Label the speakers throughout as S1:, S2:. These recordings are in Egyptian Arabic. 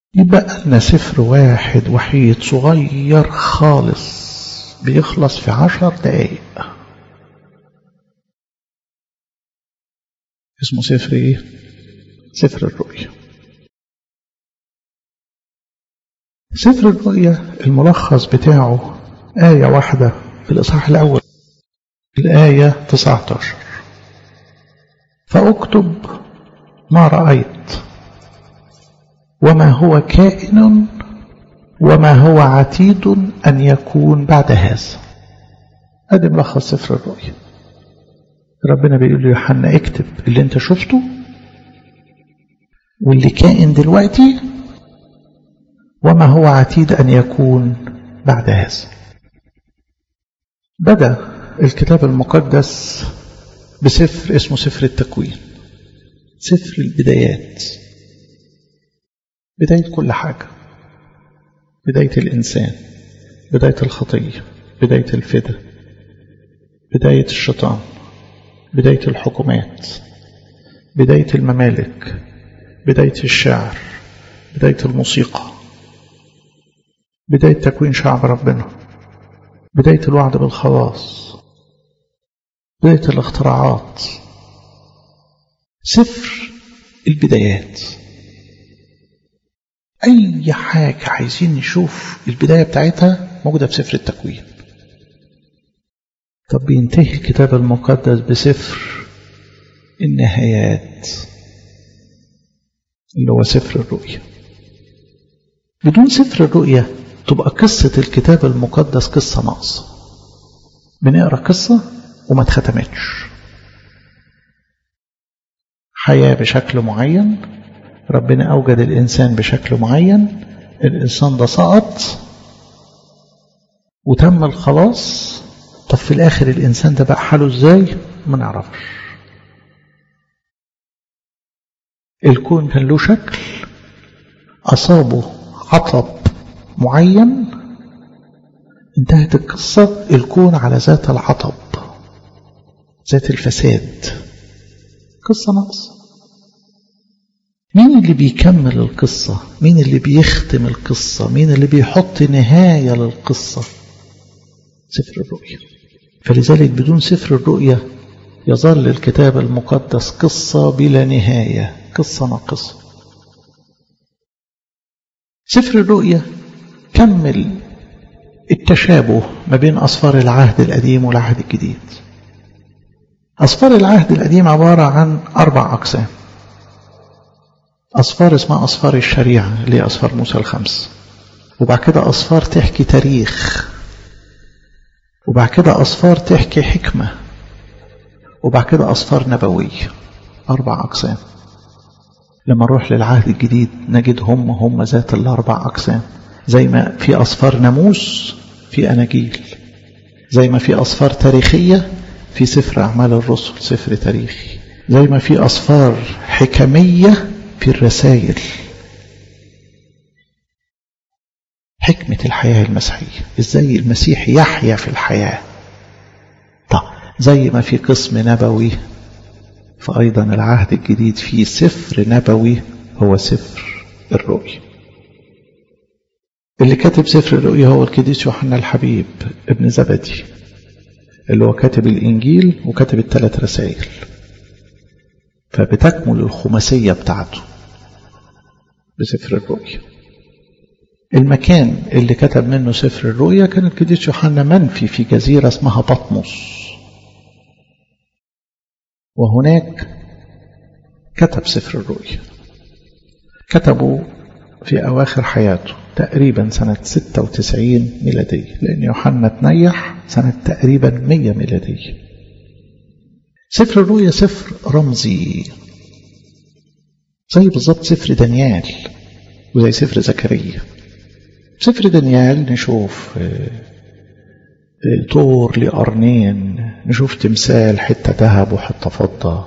S1: يبقى لنا سفر واحد وحيد صغير خالص بيخلص في عشر دقايق اسمه سفر ايه سفر الرؤيا سفر الرؤيا الملخص بتاعه آية واحدة في الإصحاح الأول الآية 19 فأكتب ما رأيت وما هو كائن وما هو عتيد أن يكون بعد هذا هذا ملخص سفر الرؤيا ربنا بيقول له يوحنا اكتب اللي انت شفته واللي كائن دلوقتي وما هو عتيد أن يكون بعد هذا بدأ الكتاب المقدس بسفر اسمه سفر التكوين سفر البدايات بداية كل حاجة بداية الإنسان بداية الخطية بداية الفدا بداية الشيطان بداية الحكومات بداية الممالك بداية الشعر بداية الموسيقى بداية تكوين شعب ربنا بداية الوعد بالخلاص بداية الاختراعات سفر البدايات أي حاجة عايزين نشوف البداية بتاعتها موجودة في سفر التكوين طب بينتهي الكتاب المقدس بسفر النهايات اللي هو سفر الرؤيا بدون سفر الرؤيا تبقى قصة الكتاب المقدس قصة ناقصة بنقرا قصة وما اتختمتش حياة بشكل معين ربنا أوجد الإنسان بشكل معين الإنسان ده سقط وتم الخلاص طب في الآخر الإنسان ده بقى حاله إزاي ما نعرفش الكون كان له شكل أصابه عطب معين انتهت القصة الكون على ذات العطب ذات الفساد قصة ناقصة مين اللي بيكمل القصة مين اللي بيختم القصة مين اللي بيحط نهاية للقصة سفر الرؤيا فلذلك بدون سفر الرؤيا يظل الكتاب المقدس قصة بلا نهاية قصة ناقصة سفر الرؤيا كمل التشابه ما بين أصفار العهد القديم والعهد الجديد أصفار العهد القديم عبارة عن أربع أقسام أصفار اسمها أصفار الشريعة اللي هي أصفار موسى الخمس وبعد كده أصفار تحكي تاريخ وبعد كده أصفار تحكي حكمة وبعد كده أصفار نبوية أربع أقسام لما نروح للعهد الجديد نجد هم هم ذات الأربع أقسام زي ما في أصفار ناموس في أناجيل زي ما في أصفار تاريخية في سفر أعمال الرسل سفر تاريخي زي ما في أصفار حكمية في الرسائل حكمة الحياة المسيحية ازاي المسيح يحيا في الحياة طب زي ما في قسم نبوي فأيضا العهد الجديد فيه سفر نبوي هو سفر الرؤيا اللي كاتب سفر الرؤيا هو القديس يوحنا الحبيب ابن زبدي اللي هو كاتب الإنجيل وكاتب الثلاث رسائل فبتكمل الخماسية بتاعته بسفر الرؤيا المكان اللي كتب منه سفر الرؤيا كان القديس يوحنا منفي في جزيرة اسمها بطمس وهناك كتب سفر الرؤيا كتبه في أواخر حياته تقريبا سنة 96 ميلادية لأن يوحنا تنيح سنة تقريبا 100 ميلادية سفر الرؤيا سفر رمزي زي بالظبط سفر دانيال وزي سفر زكريا سفر دانيال نشوف طور لقرنين نشوف تمثال حتة ذهب وحتة فضة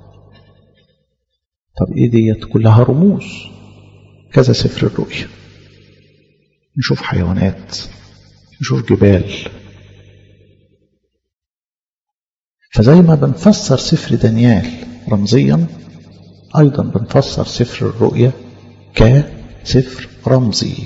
S1: طب ايه ديت كلها رموز كذا سفر الرؤيا نشوف حيوانات نشوف جبال فزي ما بنفسر سفر دانيال رمزيا أيضا بنفسر سفر الرؤيا كسفر رمزي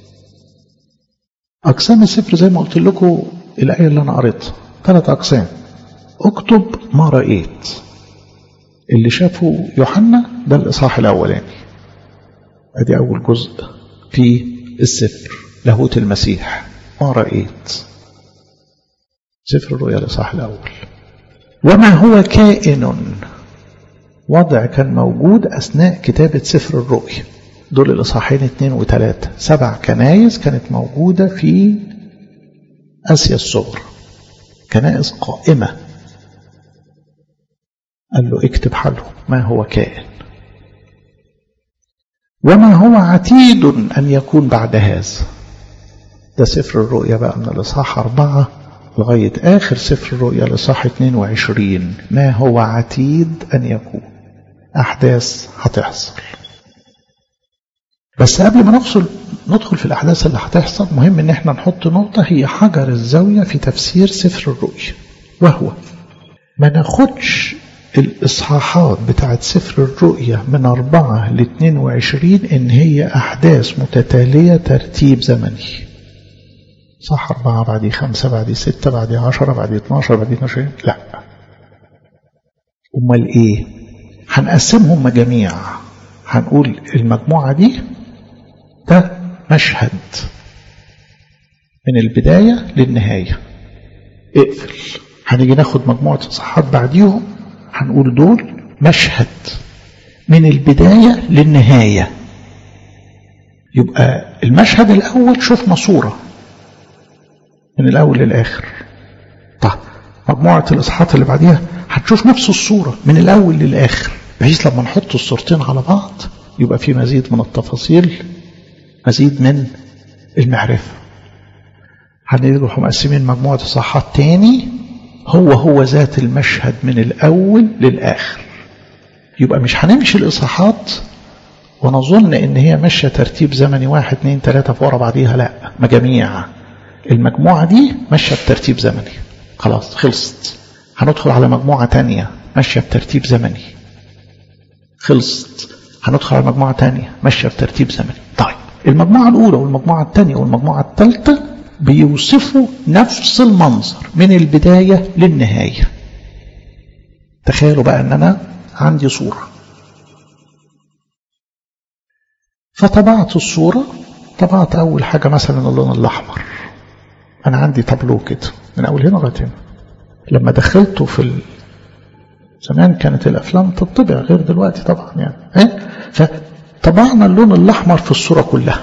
S1: أقسام السفر زي ما قلت لكم الآية اللي أنا قريتها ثلاث أقسام اكتب ما رأيت اللي شافه يوحنا ده الإصحاح الأولاني أدي أول جزء في السفر لاهوت المسيح ما رأيت سفر الرؤيا الإصحاح الأول وما هو كائن وضع كان موجود أثناء كتابة سفر الرؤيا دول الإصحاحين اثنين وثلاثة سبع كنايس كانت موجودة في آسيا الصغرى كنائس قائمة قال له اكتب حاله ما هو كائن وما هو عتيد أن يكون بعد هذا ده سفر الرؤيا بقى من الإصحاح أربعة لغاية آخر سفر الرؤيا الإصحاح 22 ما هو عتيد أن يكون أحداث هتحصل بس قبل ما ندخل ندخل في الأحداث اللي هتحصل مهم إن احنا نحط نقطة هي حجر الزاوية في تفسير سفر الرؤيا وهو ما ناخدش الإصحاحات بتاعت سفر الرؤيا من أربعة ل 22 إن هي أحداث متتالية ترتيب زمني صح أربعة بعد خمسة بعد ستة بعد عشرة بعد 12 بعد 12 لا أمال إيه هنقسمهم مجاميع هنقول المجموعة دي ده مشهد من البداية للنهاية اقفل هنيجي ناخد مجموعة صحات بعديهم هنقول دول مشهد من البداية للنهاية يبقى المشهد الأول شفنا صورة من الأول للآخر طيب مجموعة الإصحاحات اللي بعديها هتشوف نفس الصورة من الأول للآخر بحيث لما نحط الصورتين على بعض يبقى في مزيد من التفاصيل مزيد من المعرفة هنروح مقسمين مجموعة الصحات تاني هو هو ذات المشهد من الأول للآخر يبقى مش هنمشي الإصحاحات ونظن إن هي ماشية ترتيب زمني واحد اتنين تلاتة فورا بعديها لا مجاميع المجموعة دي ماشية بترتيب زمني خلاص خلصت هندخل على مجموعة تانية ماشية بترتيب زمني خلصت هندخل على مجموعة تانية ماشية بترتيب زمني طيب المجموعة الأولى والمجموعة الثانية والمجموعة الثالثة بيوصفوا نفس المنظر من البداية للنهاية تخيلوا بقى أن أنا عندي صورة فطبعت الصورة طبعت أول حاجة مثلا اللون الأحمر أنا عندي تابلو كده من أول هنا لغاية هنا لما دخلته في ال... زمان كانت الأفلام تطبع غير دلوقتي طبعا يعني إيه؟ فطبعنا اللون الأحمر في الصورة كلها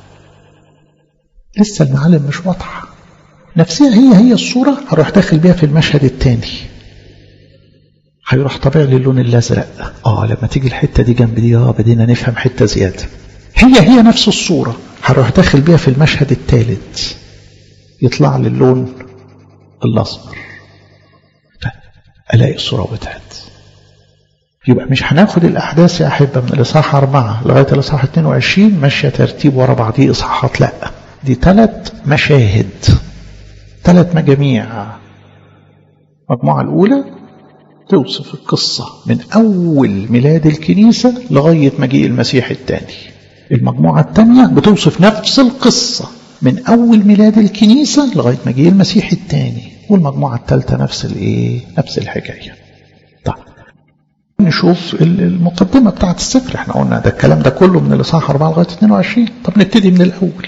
S1: لسه المعالم مش واضحة نفسها هي هي الصورة هروح داخل بيها في المشهد الثاني هيروح طبيع لي اللون الأزرق اه لما تيجي الحتة دي جنب دي اه بدينا نفهم حتة زيادة هي هي نفس الصورة هروح داخل بيها في المشهد الثالث يطلع لي اللون الأصفر ألاقي الصورة وضحت يبقى مش هناخد الأحداث يا أحبة من الإصحاح أربعة لغاية الإصحاح 22 ماشية ترتيب ورا بعضيه إصحاحات لأ دي ثلاث مشاهد ثلاث مجاميع المجموعة الأولى توصف القصة من أول ميلاد الكنيسة لغاية مجيء المسيح الثاني المجموعة الثانية بتوصف نفس القصة من أول ميلاد الكنيسة لغاية مجيء المسيح الثاني والمجموعة الثالثة نفس الإيه؟ نفس الحكاية طيب نشوف المقدمة بتاعت السفر احنا قلنا ده الكلام ده كله من الإصحاح 4 لغاية 22 طب نبتدي من الأول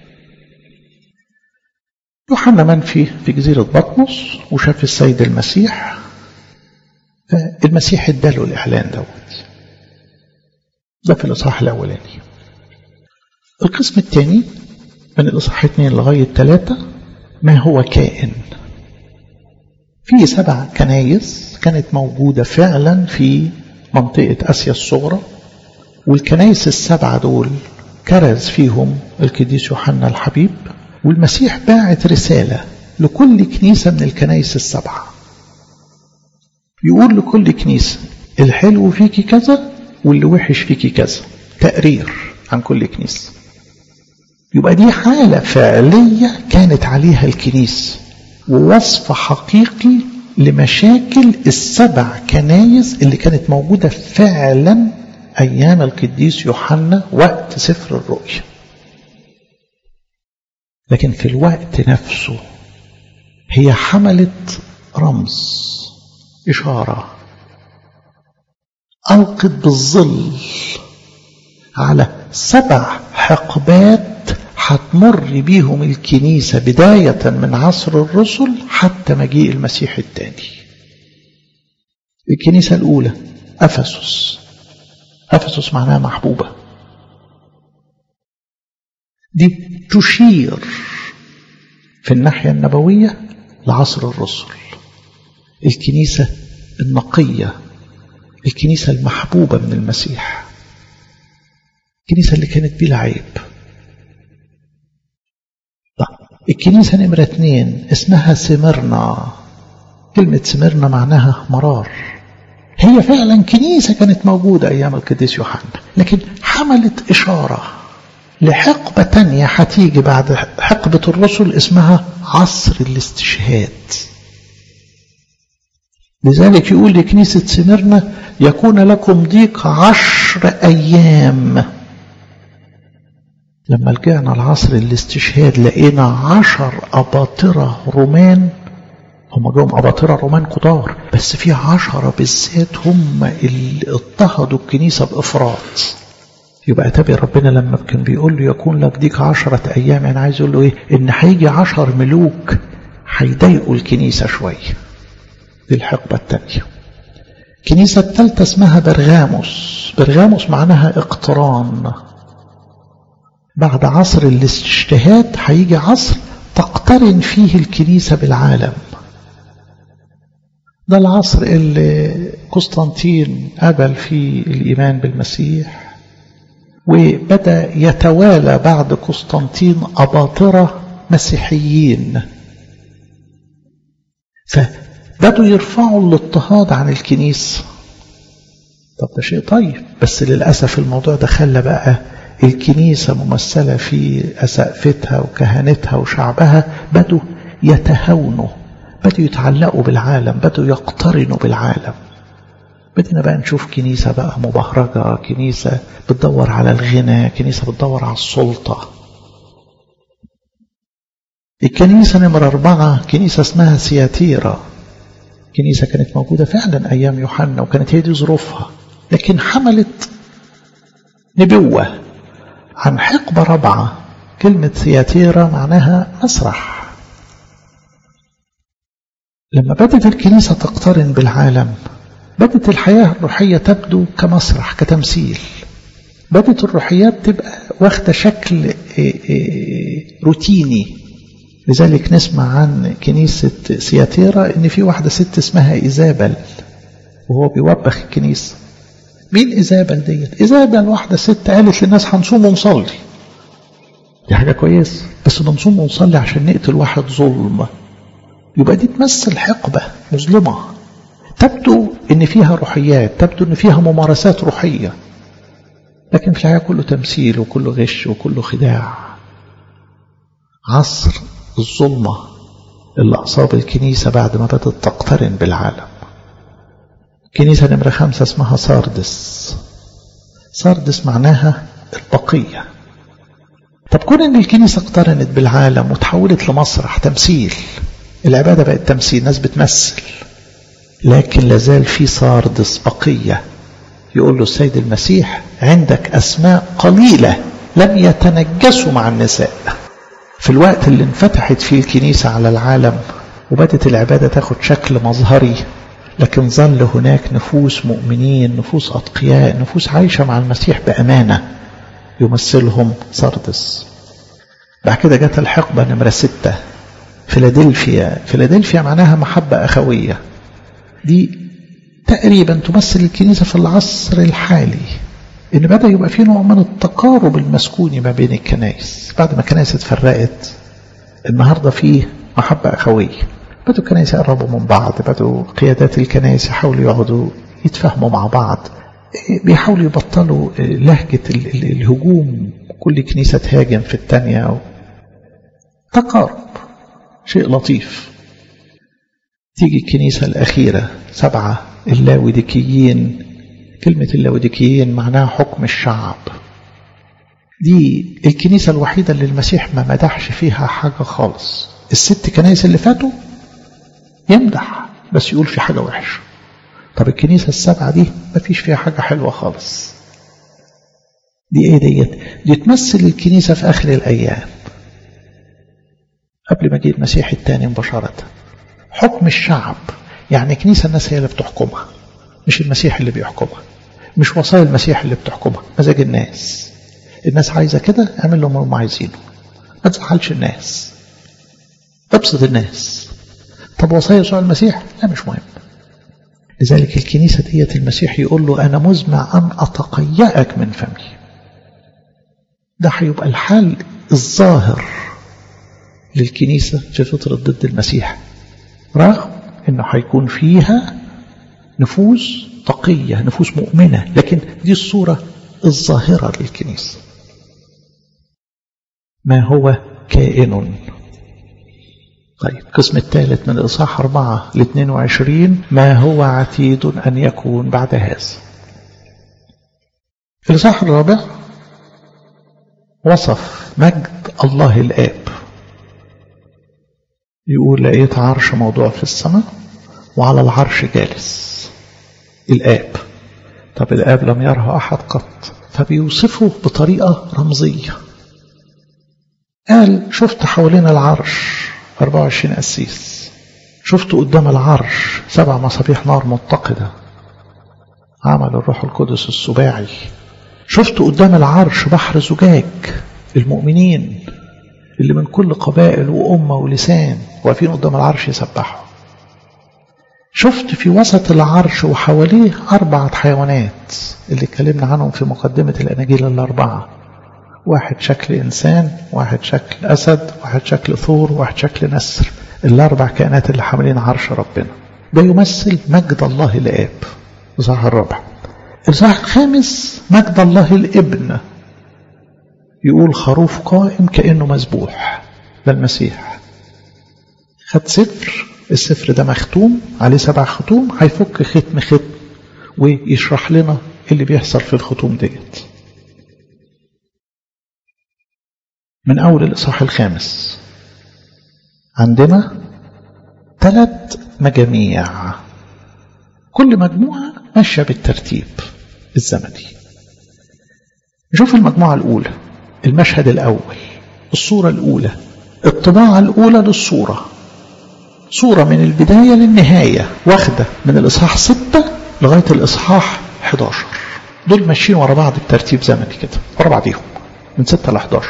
S1: يوحنا منفي في جزيرة بطمس وشاف السيد المسيح فالمسيح اداله الإعلان دوت ده في الإصحاح الأولاني القسم الثاني من الإصحاح 2 لغاية 3 ما هو كائن في سبع كنايس كانت موجودة فعلا في منطقة آسيا الصغرى والكنايس السبعة دول كرز فيهم القديس يوحنا الحبيب والمسيح باعت رسالة لكل كنيسة من الكنايس السبعة يقول لكل كنيسة الحلو فيكي كذا واللي وحش فيكي كذا تقرير عن كل كنيسة يبقى دي حالة فعلية كانت عليها الكنيسة ووصف حقيقي لمشاكل السبع كنايس اللي كانت موجودة فعلا أيام القديس يوحنا وقت سفر الرؤيا لكن في الوقت نفسه هي حملت رمز إشارة ألقت بالظل على سبع حقبات هتمر بيهم الكنيسة بداية من عصر الرسل حتى مجيء المسيح الثاني الكنيسة الأولى أفسس أفسس معناها محبوبة دي تشير في الناحية النبوية لعصر الرسل الكنيسة النقية الكنيسة المحبوبة من المسيح الكنيسة اللي كانت بلا عيب الكنيسة نمرة اتنين اسمها سمرنا كلمة سمرنا معناها مرار هي فعلا كنيسة كانت موجودة أيام القديس يوحنا لكن حملت إشارة لحقبة تانية هتيجي بعد حقبة الرسل اسمها عصر الاستشهاد لذلك يقول لكنيسة سمرنا يكون لكم ضيق عشر أيام لما رجعنا لعصر الاستشهاد لقينا عشر أباطرة رومان هم جوهم أباطرة رومان كتار بس في عشرة بالذات هم اللي اضطهدوا الكنيسة بإفراط يبقى تابع ربنا لما كان بيقول له يكون لك ديك عشرة أيام يعني عايز يقول له إيه إن هيجي عشر ملوك هيضايقوا الكنيسة شوية دي الحقبة الثانية الكنيسة الثالثة اسمها برغاموس برغاموس معناها اقتران بعد عصر الاجتهاد هيجي عصر تقترن فيه الكنيسة بالعالم ده العصر اللي قسطنطين قبل فيه الإيمان بالمسيح وبدأ يتوالى بعد قسطنطين أباطرة مسيحيين فبدوا يرفعوا الاضطهاد عن الكنيسة طب ده شيء طيب بس للأسف الموضوع ده خلى بقى الكنيسة ممثلة في أسقفتها وكهنتها وشعبها بدوا يتهاونوا بدوا يتعلقوا بالعالم بدوا يقترنوا بالعالم بدنا بقى نشوف كنيسة بقى مبهرجة كنيسة بتدور على الغنى كنيسة بتدور على السلطة الكنيسة نمرة أربعة كنيسة اسمها سياتيرا كنيسة كانت موجودة فعلا أيام يوحنا وكانت هي دي ظروفها لكن حملت نبوة عن حقبة رابعة كلمة سياتيرا معناها مسرح لما بدت الكنيسة تقترن بالعالم بدت الحياة الروحية تبدو كمسرح كتمثيل بدت الروحيات تبقى واخدة شكل روتيني لذلك نسمع عن كنيسة سياتيرا ان في واحدة ست اسمها إيزابل وهو بيوبخ الكنيسة مين إيزابل ديت إيزابل واحدة ست قالت للناس هنصوم ونصلي دي حاجة كويسة بس بنصوم ونصلي عشان نقتل واحد ظلم يبقى دي تمثل حقبة مظلمة تبدو ان فيها روحيات تبدو ان فيها ممارسات روحية لكن في الحقيقة كله تمثيل وكله غش وكله خداع عصر الظلمة اللي أصاب الكنيسة بعد ما بدأت تقترن بالعالم كنيسة نمرة خمسة اسمها ساردس ساردس معناها البقية طب كون ان الكنيسة اقترنت بالعالم وتحولت لمسرح تمثيل العبادة بقت تمثيل ناس بتمثل لكن لازال في ساردس بقية يقول له السيد المسيح عندك أسماء قليلة لم يتنجسوا مع النساء في الوقت اللي انفتحت فيه الكنيسة على العالم وبدت العبادة تاخد شكل مظهري لكن ظل هناك نفوس مؤمنين نفوس أتقياء نفوس عايشة مع المسيح بأمانة يمثلهم سردس بعد كده جت الحقبة نمرة ستة فيلادلفيا فيلادلفيا معناها محبة أخوية دي تقريبا تمثل الكنيسة في العصر الحالي إن بدأ يبقى في نوع من التقارب المسكوني ما بين الكنائس بعد ما الكنائس اتفرقت النهاردة فيه محبة أخوية بدوا الكنائس يقربوا من بعض بدوا قيادات الكنائس يحاولوا يقعدوا يتفاهموا مع بعض بيحاولوا يبطلوا لهجة الهجوم كل كنيسة تهاجم في الثانية تقارب شيء لطيف تيجي الكنيسة الأخيرة سبعة اللاوديكيين كلمة اللاوديكيين معناها حكم الشعب دي الكنيسة الوحيدة اللي المسيح ما مدحش فيها حاجة خالص الست كنايس اللي فاتوا يمدح بس يقول في حاجة وحشة طب الكنيسة السبعة دي ما فيش فيها حاجة حلوة خالص دي ايه ديت دي تمثل الكنيسة في آخر الأيام قبل ما يجي المسيح الثاني مباشرة حكم الشعب يعني كنيسة الناس هي اللي بتحكمها مش المسيح اللي بيحكمها مش وصايا المسيح اللي بتحكمها مزاج الناس الناس عايزة كده اعمل لهم اللي هم عايزينه ما تزعلش الناس ابسط الناس طب وصايا يسوع المسيح لا مش مهم لذلك الكنيسة ديت المسيح يقول له أنا مزمع أن أتقيأك من فمي ده هيبقى الحال الظاهر للكنيسة في فترة ضد المسيح رغم أنه هيكون فيها نفوس تقية نفوس مؤمنة لكن دي الصورة الظاهرة للكنيسة ما هو كائن طيب القسم الثالث من الإصحاح 4 ل 22 ما هو عتيد أن يكون بعد هذا الإصحاح الرابع وصف مجد الله الآب يقول لقيت عرش موضوع في السماء وعلى العرش جالس الآب طب الآب لم يره أحد قط فبيوصفه بطريقة رمزية قال شفت حوالين العرش 24 قسيس شفت قدام العرش سبع مصابيح نار متقدة عمل الروح القدس السباعي شفت قدام العرش بحر زجاج المؤمنين اللي من كل قبائل وأمة ولسان واقفين قدام العرش يسبحوا شفت في وسط العرش وحواليه أربعة حيوانات اللي اتكلمنا عنهم في مقدمة الأناجيل الأربعة واحد شكل إنسان واحد شكل أسد واحد شكل ثور واحد شكل نسر الأربع كائنات اللي حاملين عرش ربنا ده يمثل مجد الله الآب الإصحاح الرابع الإصحاح الخامس مجد الله الابن يقول خروف قائم كأنه مذبوح ده المسيح خد سفر السفر ده مختوم عليه سبع ختوم هيفك ختم ختم ويشرح لنا اللي بيحصل في الختوم ديت من أول الإصحاح الخامس عندنا ثلاث مجاميع كل مجموعة ماشية بالترتيب الزمني نشوف المجموعة الأولى المشهد الأول الصورة الأولى الطباعة الأولى للصورة صورة من البداية للنهاية واخدة من الإصحاح 6 لغاية الإصحاح 11 دول ماشيين ورا بعض بترتيب زمني كده ورا بعضيهم من 6 ل 11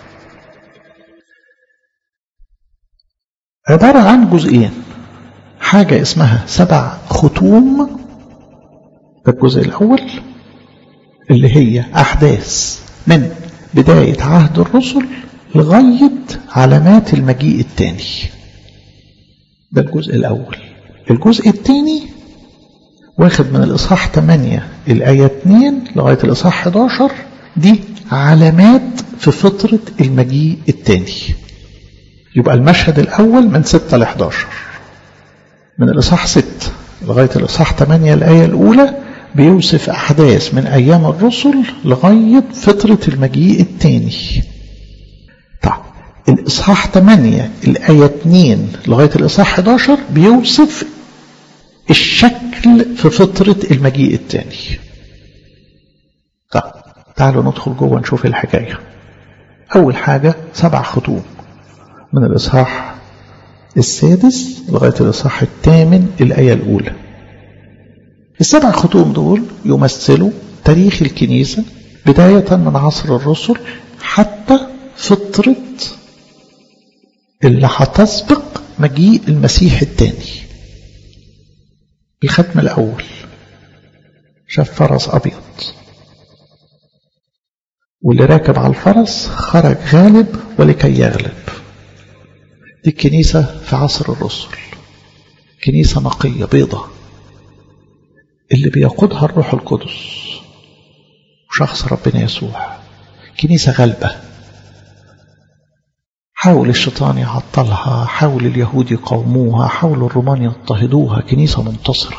S1: عبارة عن جزئين حاجة اسمها سبع ختوم ده الجزء الأول اللي هي أحداث من بداية عهد الرسل لغاية علامات المجيء الثاني ده الجزء الأول الجزء الثاني واخد من الإصحاح 8 الآية 2 لغاية الإصحاح 11 دي علامات في فترة المجيء الثاني يبقى المشهد الأول من 6 ل 11 من الإصحاح 6 لغاية الإصحاح 8 الآية الأولى بيوصف أحداث من أيام الرسل لغاية فترة المجيء الثاني طيب الإصحاح 8 الآية 2 لغاية الإصحاح 11 بيوصف الشكل في فترة المجيء الثاني طيب تعالوا ندخل جوه نشوف الحكاية أول حاجة سبع ختوم من الإصحاح السادس لغاية الإصحاح الثامن الآية الأولى السبع ختوم دول يمثلوا تاريخ الكنيسة بداية من عصر الرسل حتى فترة اللي هتسبق مجيء المسيح الثاني الختم الأول شاف فرس أبيض واللي راكب على الفرس خرج غالب ولكي يغلب دي الكنيسة في عصر الرسل كنيسة نقية بيضة اللي بيقودها الروح القدس وشخص ربنا يسوع كنيسة غلبة حاول الشيطان يعطلها حاول اليهود يقاوموها حاول الرومان يضطهدوها كنيسة منتصرة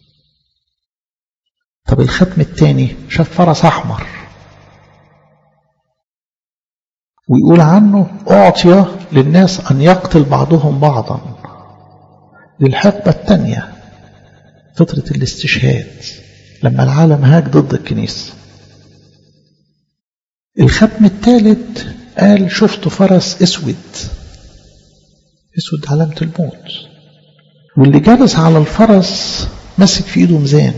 S1: طب الختم الثاني شاف فرس أحمر ويقول عنه أعطي للناس أن يقتل بعضهم بعضا للحقبة الثانية فترة الاستشهاد لما العالم هاج ضد الكنيسة الختم الثالث قال شفت فرس اسود اسود علامة الموت واللي جالس على الفرس ماسك في ايده ميزان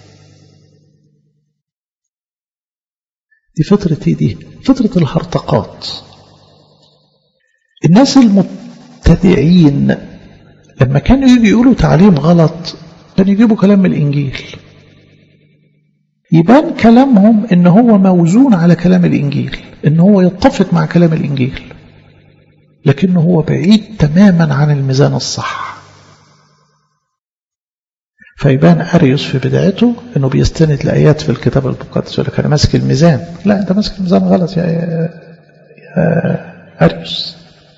S1: دي فترة ايه دي فترة الهرطقات الناس المبتدعين لما كانوا يجي يقولوا تعليم غلط كانوا يجيبوا كلام من الإنجيل يبان كلامهم ان هو موزون على كلام الإنجيل ان هو يتفق مع كلام الإنجيل لكنه هو بعيد تماما عن الميزان الصح فيبان أريوس في بدايته أنه بيستند لآيات في الكتاب المقدس يقول لك أنا ماسك الميزان لا أنت ماسك الميزان غلط يا, يا أريوس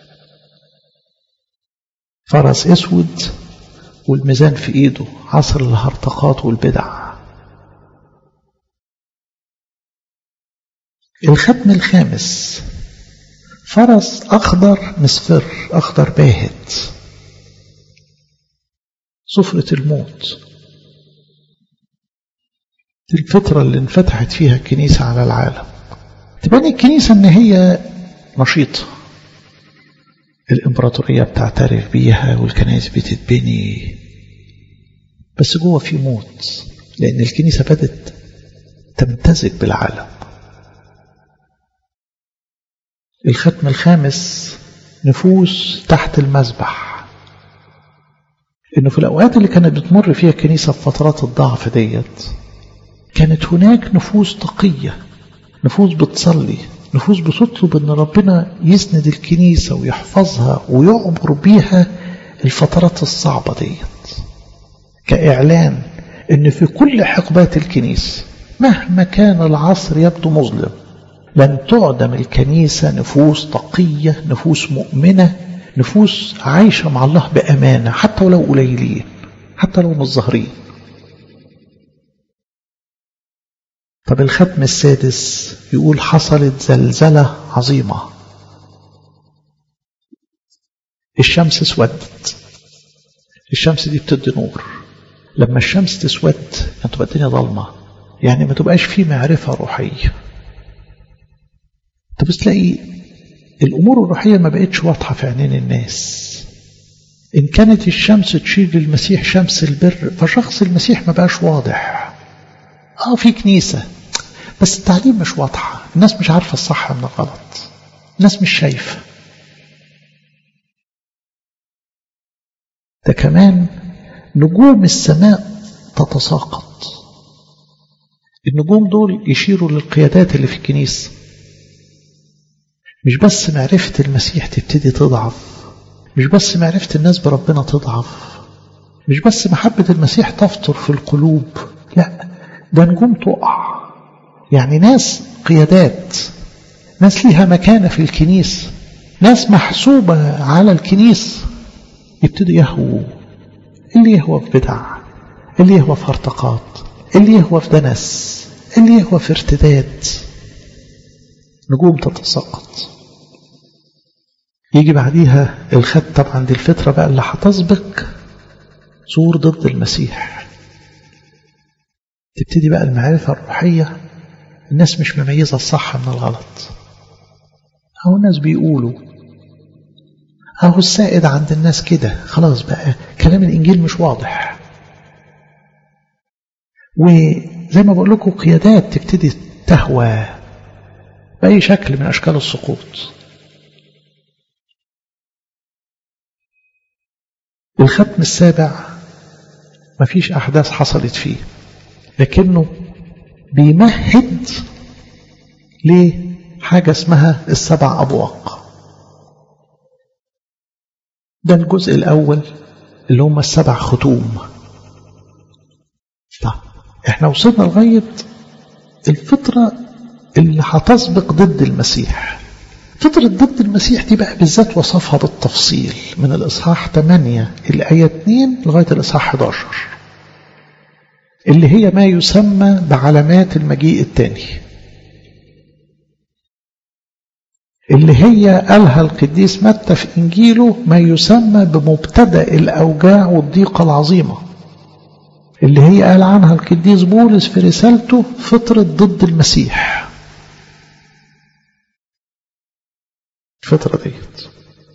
S1: فرس اسود والميزان في ايده عصر الهرطقات والبدع الختم الخامس فرس اخضر مصفر اخضر باهت صفرة الموت دي الفترة اللي انفتحت فيها الكنيسة على العالم تبان الكنيسة ان هي نشيطة الإمبراطورية بتعترف بيها والكنائس بتتبني بس جوه في موت لأن الكنيسة بدت تمتزج بالعالم الختم الخامس نفوس تحت المذبح إنه في الأوقات اللي كانت بتمر فيها الكنيسة في فترات الضعف ديت كانت هناك نفوس تقية نفوس بتصلي نفوس بتطلب ان ربنا يسند الكنيسة ويحفظها ويعبر بيها الفترات الصعبة ديت كإعلان ان في كل حقبات الكنيسة مهما كان العصر يبدو مظلم لن تعدم الكنيسة نفوس تقية نفوس مؤمنة نفوس عايشة مع الله بأمانة حتى ولو قليلين حتى لو مش ظاهرين طب الختم السادس يقول حصلت زلزلة عظيمة الشمس اسودت الشمس دي بتدي نور لما الشمس تسود يعني تبقى الدنيا ضلمة يعني ما تبقاش فيه معرفة روحية طب تلاقي الأمور الروحية ما بقتش واضحة في عينين الناس إن كانت الشمس تشير للمسيح شمس البر فشخص المسيح ما بقاش واضح اه في كنيسة بس التعليم مش واضحة الناس مش عارفة الصح من الغلط الناس مش شايفة ده كمان نجوم السماء تتساقط النجوم دول يشيروا للقيادات اللي في الكنيسة مش بس معرفة المسيح تبتدي تضعف مش بس معرفة الناس بربنا تضعف مش بس محبة المسيح تفطر في القلوب لا ده نجوم تقع يعني ناس قيادات ناس ليها مكانة في الكنيسة ناس محسوبة على الكنيسة يبتدوا يهووا اللي يهوى في بدع اللي يهوى في هرطقات اللي يهوى في دنس اللي يهوى في ارتداد نجوم تتساقط يجي بعديها الخد طبعا دي الفترة بقى اللي هتسبق زور ضد المسيح تبتدي بقى المعرفة الروحية الناس مش مميزة الصح من الغلط أو الناس بيقولوا أهو السائد عند الناس كده خلاص بقى كلام الإنجيل مش واضح وزي ما بقول لكم قيادات تبتدي تهوى بأي شكل من أشكال السقوط الختم السابع مفيش أحداث حصلت فيه لكنه بيمهد لحاجة اسمها السبع أبواق ده الجزء الأول اللي هم السبع ختوم طيب احنا وصلنا لغاية الفترة اللي هتسبق ضد المسيح فترة ضد المسيح دي بقى بالذات وصفها بالتفصيل من الإصحاح 8 الآية 2 لغاية الإصحاح 11 اللي هي ما يسمى بعلامات المجيء الثاني اللي هي قالها القديس متى في إنجيله ما يسمى بمبتدأ الأوجاع والضيقة العظيمة اللي هي قال عنها القديس بولس في رسالته فطرة ضد المسيح الفترة ديت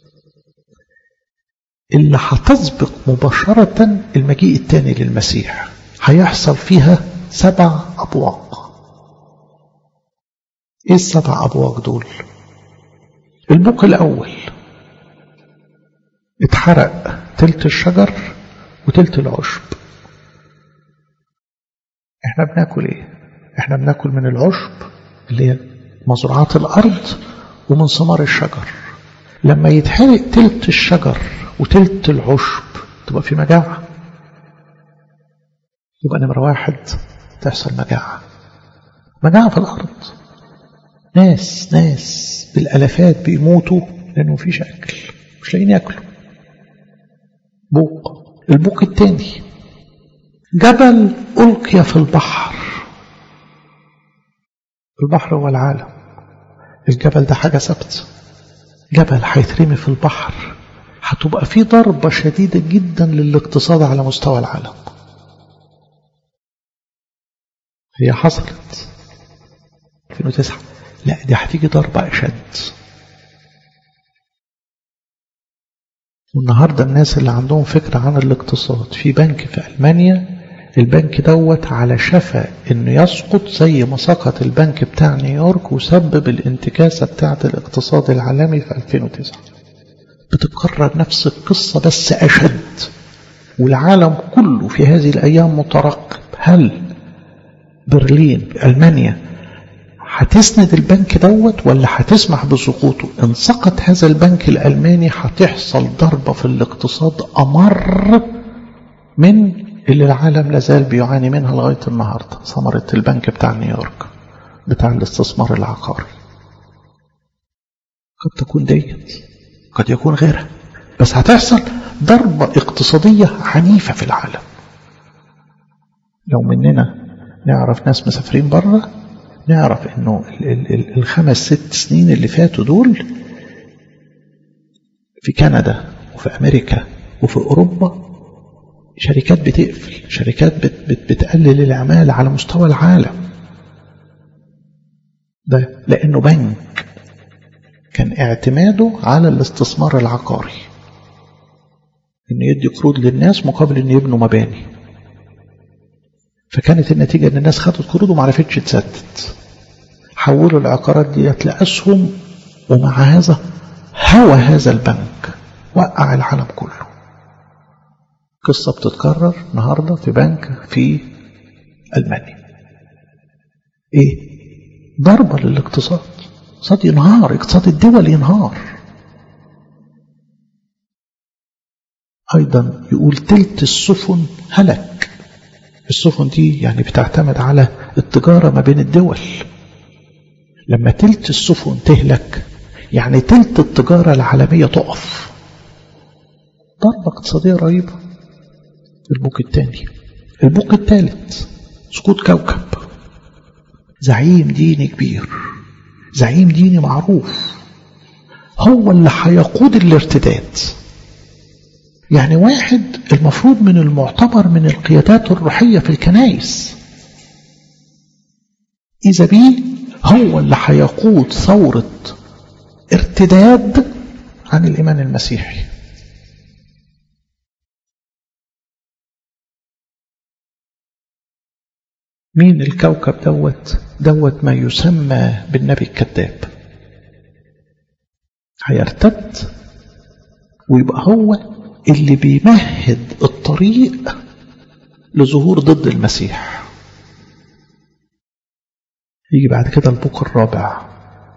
S1: اللي هتسبق مباشرة المجيء الثاني للمسيح هيحصل فيها سبع أبواق ايه السبع أبواق دول البوق الأول اتحرق تلت الشجر وتلت العشب احنا بناكل ايه احنا بناكل من العشب اللي هي مزروعات الأرض ومن ثمار الشجر لما يتحرق تلت الشجر وتلت العشب تبقى في مجاعة يبقى نمرة واحد تحصل مجاعة مجاعة في الأرض ناس ناس بالالافات بيموتوا لانه مفيش اكل مش لاقيين ياكلوا بوق البوق الثاني جبل القي في البحر البحر هو العالم الجبل ده حاجه ثابته جبل هيترمي في البحر هتبقى في ضربه شديده جدا للاقتصاد على مستوى العالم هي حصلت 2009 لا دي هتيجي ضربة أشد والنهاردة الناس اللي عندهم فكرة عن الاقتصاد في بنك في ألمانيا البنك دوت على شفا انه يسقط زي ما سقط البنك بتاع نيويورك وسبب الانتكاسة بتاعة الاقتصاد العالمي في 2009 بتكرر نفس القصة بس أشد والعالم كله في هذه الأيام مترقب هل برلين ألمانيا هتسند البنك دوت ولا هتسمح بسقوطه ان سقط هذا البنك الألماني هتحصل ضربة في الاقتصاد أمر من اللي العالم لازال بيعاني منها لغاية النهاردة ثمرة البنك بتاع نيويورك بتاع الاستثمار العقاري قد تكون ديت قد يكون غيرها بس هتحصل ضربة اقتصادية عنيفة في العالم لو مننا نعرف ناس مسافرين بره نعرف انه الخمس ست سنين اللي فاتوا دول في كندا وفي امريكا وفي اوروبا شركات بتقفل شركات بت بت بتقلل العمالة على مستوى العالم ده لانه بنك كان اعتماده على الاستثمار العقاري انه يدي قروض للناس مقابل انه يبنوا مباني فكانت النتيجة ان الناس خدت قروض وما عرفتش تسدد حولوا العقارات ديت لأسهم ومع هذا هوى هذا البنك وقع العالم كله قصة بتتكرر النهاردة في بنك في ألمانيا ايه ضربة للاقتصاد اقتصاد ينهار اقتصاد الدول ينهار أيضا يقول تلت السفن هلك السفن دي يعني بتعتمد على التجارة ما بين الدول لما تلت السفن تهلك يعني تلت التجارة العالمية تقف ضربة اقتصادية رهيبة البوك الثاني البوك الثالث سقوط كوكب زعيم ديني كبير زعيم ديني معروف هو اللي هيقود الارتداد يعني واحد المفروض من المعتبر من القيادات الروحية في الكنائس إذا بيه هو اللي هيقود ثورة ارتداد عن الإيمان المسيحي مين الكوكب دوت دوت ما يسمى بالنبي الكذاب هيرتد ويبقى هو اللي بيمهد الطريق لظهور ضد المسيح يجي بعد كده البوق الرابع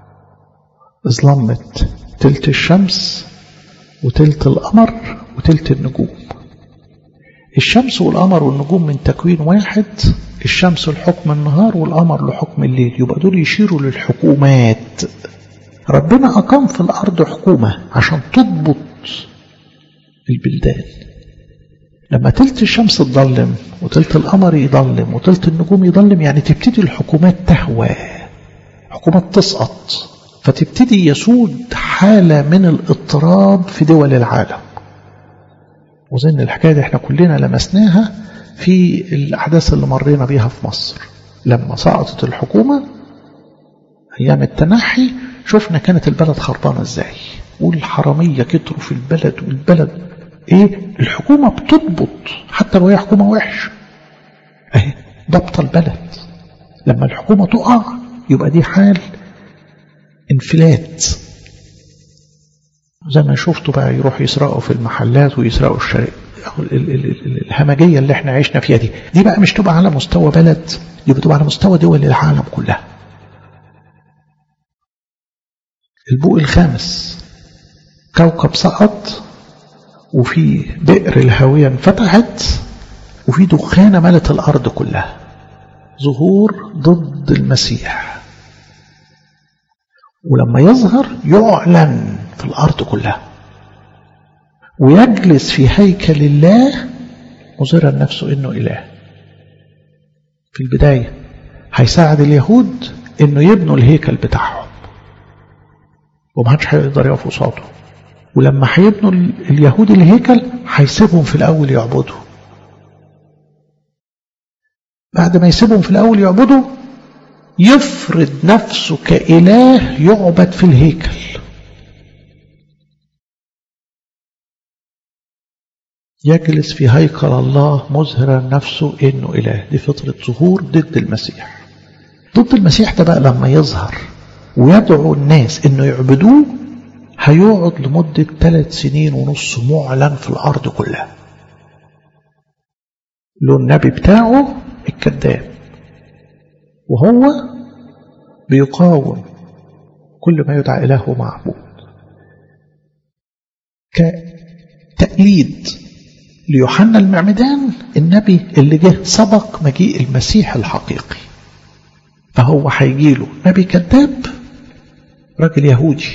S1: ظلمت تلت الشمس وتلت القمر وتلت النجوم الشمس والقمر والنجوم من تكوين واحد الشمس لحكم النهار والقمر لحكم الليل يبقى دول يشيروا للحكومات ربنا أقام في الأرض حكومة عشان تضبط البلدان لما تلت الشمس تضلم وتلت القمر يضلم وتلت النجوم يضلم يعني تبتدي الحكومات تهوى حكومات تسقط فتبتدي يسود حالة من الاضطراب في دول العالم وظن الحكاية دي احنا كلنا لمسناها في الأحداث اللي مرينا بيها في مصر لما سقطت الحكومة أيام التنحي شفنا كانت البلد خربانة ازاي والحرامية كتروا في البلد والبلد ايه الحكومة بتضبط حتى لو هي حكومة وحش اهي ضبط البلد لما الحكومة تقع يبقى دي حال انفلات زي ما شفتوا بقى يروحوا يسرقوا في المحلات ويسرقوا الشرق الهمجية اللي احنا عشنا فيها دي دي بقى مش تبقى على مستوى بلد دي بتبقى على مستوى دول العالم كلها البوق الخامس كوكب سقط وفي بئر الهاوية انفتحت وفي دخانة ملت الأرض كلها ظهور ضد المسيح ولما يظهر يعلن في الأرض كلها ويجلس في هيكل الله مظهرا نفسه انه اله في البداية هيساعد اليهود انه يبنوا الهيكل بتاعهم ومحدش هيقدر يقف قصاده ولما هيبنوا اليهود الهيكل هيسيبهم في الاول يعبدوا بعد ما يسيبهم في الاول يعبدوا يفرض نفسه كإله يعبد في الهيكل يجلس في هيكل الله مظهرا نفسه انه اله دي فطرة ظهور ضد المسيح ضد المسيح ده بقى لما يظهر ويدعو الناس انه يعبدوه هيقعد لمدة ثلاث سنين ونص معلن في الارض كلها له النبي بتاعه الكذاب وهو بيقاوم كل ما يدعى إله معبود كتقليد ليوحنا المعمدان النبي اللي جه سبق مجيء المسيح الحقيقي فهو هيجيله نبي كذاب راجل يهودي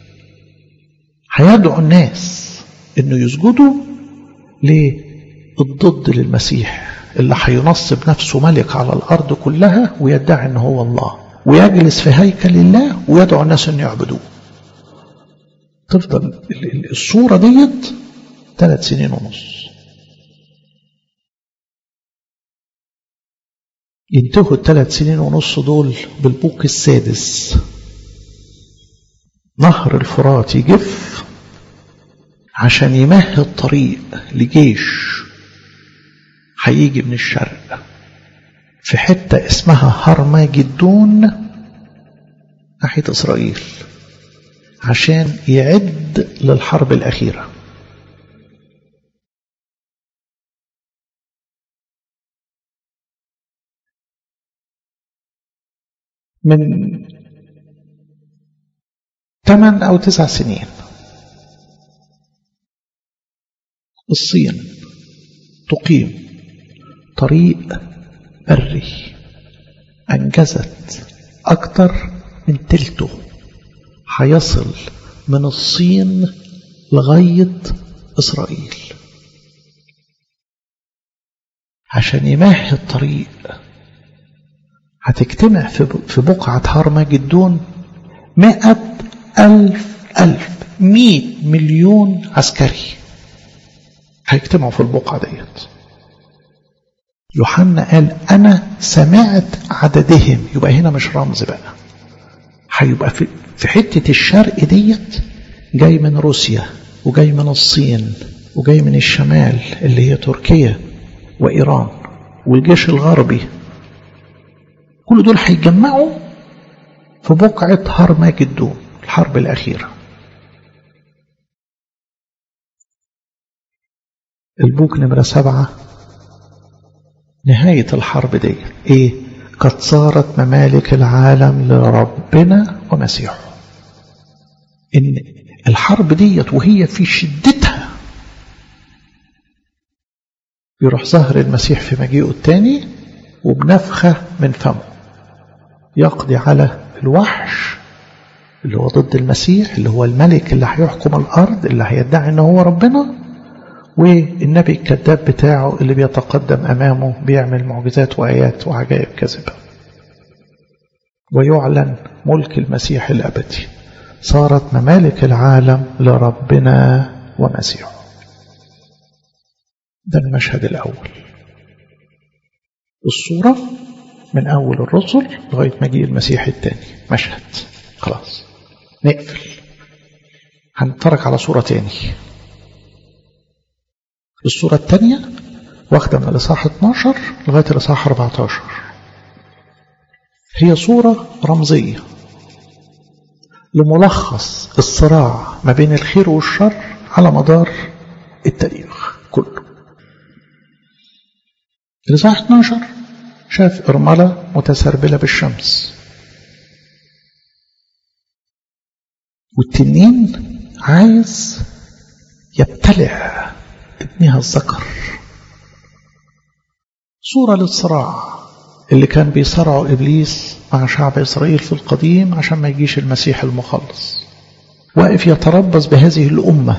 S1: هيدعو الناس انه يسجدوا للضد للمسيح اللي هينصب نفسه ملك على الارض كلها ويدعي ان هو الله ويجلس في هيكل الله ويدعو الناس ان يعبدوه تفضل الصوره ديت ثلاث سنين ونص ينتهوا الثلاث سنين ونص دول بالبوق السادس نهر الفرات يجف عشان يمهد طريق لجيش هيجي من الشرق في حتة اسمها هرماجدون ناحية إسرائيل عشان يعد للحرب الأخيرة من ثمان أو تسع سنين الصين تقيم طريق بري أنجزت أكتر من تلته هيصل من الصين لغاية إسرائيل عشان يمهد طريق هتجتمع في بقعة هرمجدون مئة ألف ألف مئة مليون عسكري هيجتمعوا في البقعة ديت يوحنا قال أنا سمعت عددهم يبقى هنا مش رمز بقى هيبقى في, في حتة الشرق ديت جاي من روسيا وجاي من الصين وجاي من الشمال اللي هي تركيا وإيران والجيش الغربي كل دول هيتجمعوا في بقعة هرماجدون الحرب الأخيرة البوك نمرة سبعة نهاية الحرب دي ايه قد صارت ممالك العالم لربنا ومسيحه ان الحرب ديت وهي في شدتها يروح ظهر المسيح في مجيئه الثاني وبنفخة من فمه يقضي على الوحش اللي هو ضد المسيح اللي هو الملك اللي هيحكم الأرض اللي هيدعي ان هو ربنا والنبي الكذاب بتاعه اللي بيتقدم أمامه بيعمل معجزات وآيات وعجائب كذبة ويعلن ملك المسيح الأبدي صارت ممالك العالم لربنا ومسيحه ده المشهد الأول الصورة من أول الرسل لغاية مجيء المسيح الثاني مشهد خلاص نقفل هنتفرج على صورة تاني الصورة الثانية واخدة من الإصحاح 12 لغاية الإصحاح 14 هي صورة رمزية لملخص الصراع ما بين الخير والشر على مدار التاريخ كله الإصحاح 12 شاف إرملة متسربلة بالشمس والتنين عايز يبتلع ابنها الذكر صورة للصراع اللي كان بيصارعه إبليس مع شعب إسرائيل في القديم عشان ما يجيش المسيح المخلص واقف يتربص بهذه الأمة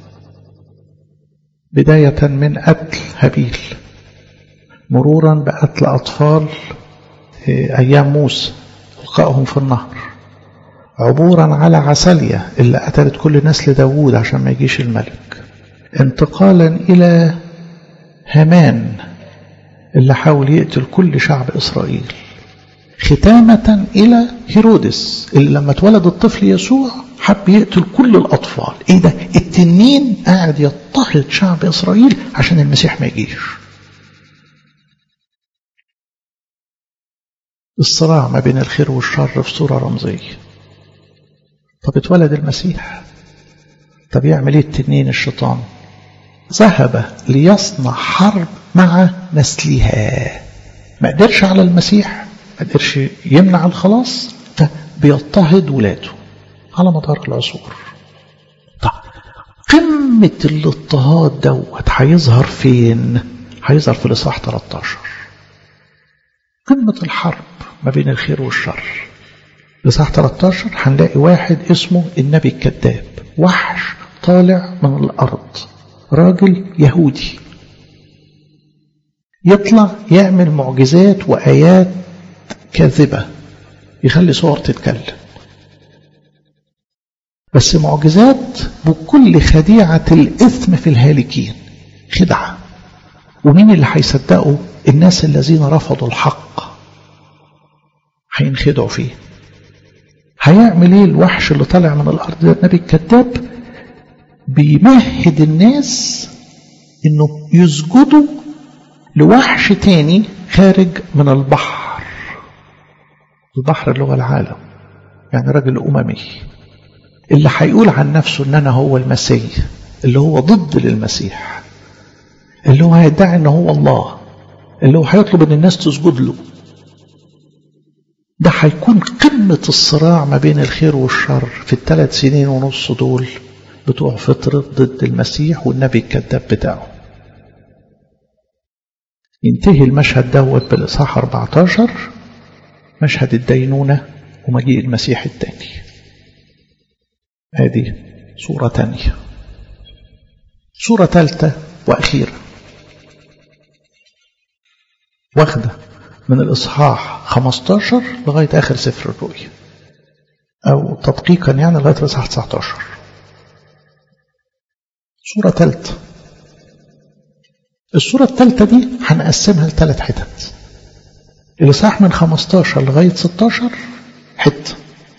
S1: بداية من قتل هابيل مرورا بقتل أطفال أيام موسى إلقائهم في النهر عبورا على عسلية اللي قتلت كل نسل داوود عشان ما يجيش الملك انتقالا إلى هامان اللي حاول يقتل كل شعب إسرائيل ختامة إلى هيرودس اللي لما اتولد الطفل يسوع حب يقتل كل الأطفال إيه ده التنين قاعد يضطهد شعب إسرائيل عشان المسيح ما يجيش الصراع ما بين الخير والشر في صورة رمزية طب اتولد المسيح طب يعمل ايه التنين الشيطان ذهب ليصنع حرب مع نسلها ما قدرش على المسيح ما قدرش يمنع الخلاص فبيضطهد ولاده على مدار العصور طب قمة الاضطهاد دوت هيظهر فين هيظهر في الإصحاح 13 قمة الحرب ما بين الخير والشر الإصحاح 13 هنلاقي واحد اسمه النبي الكذاب وحش طالع من الأرض راجل يهودي يطلع يعمل معجزات وآيات كاذبة يخلي صور تتكلم بس معجزات بكل خديعة الإثم في الهالكين خدعة ومين اللي هيصدقوا الناس الذين رفضوا الحق هينخدعوا فيه هيعمل ايه الوحش اللي طالع من الارض ده النبي الكذاب بيمهد الناس انه يسجدوا لوحش تاني خارج من البحر البحر اللي هو العالم يعني راجل اممي اللي هيقول عن نفسه ان انا هو المسيح اللي هو ضد للمسيح اللي هو هيدعي ان هو الله اللي هو هيطلب ان الناس تسجد له ده هيكون قمة الصراع ما بين الخير والشر في الثلاث سنين ونص دول بتوع فترة ضد المسيح والنبي الكذاب بتاعه ينتهي المشهد دوت بالإصحاح 14 مشهد الدينونة ومجيء المسيح الثاني هذه صورة تانية صورة ثالثة وأخيرة واخدة من الإصحاح 15 لغاية آخر سفر الرؤيا أو تدقيقا يعني لغاية الإصحاح 19 صورة ثالثة الصورة الثالثة دي هنقسمها لثلاث حتت الإصحاح من 15 لغاية 16 حتة